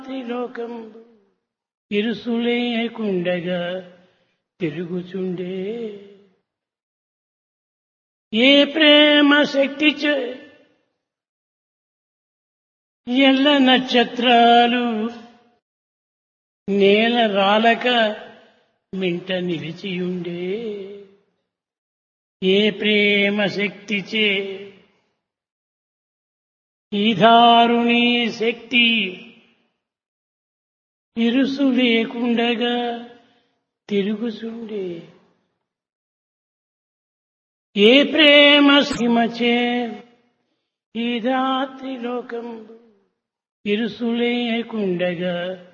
త్రిలోకం ఇరుసులేకుండగా తిరుగుచుండే ఏ ప్రేమ శక్తి చే ఎల్ల నక్షత్రాలు నేల రాలక మింట నిలిచియుండే ఏ ప్రేమ శక్తిచే ఈ దారుణీ శక్తి ఇరుసు లేకుండగా తిరుగుచుండే ఏ ప్రేమ సీమచే ఈ రాత్రి లోకం ఇరుసు లేకుండగా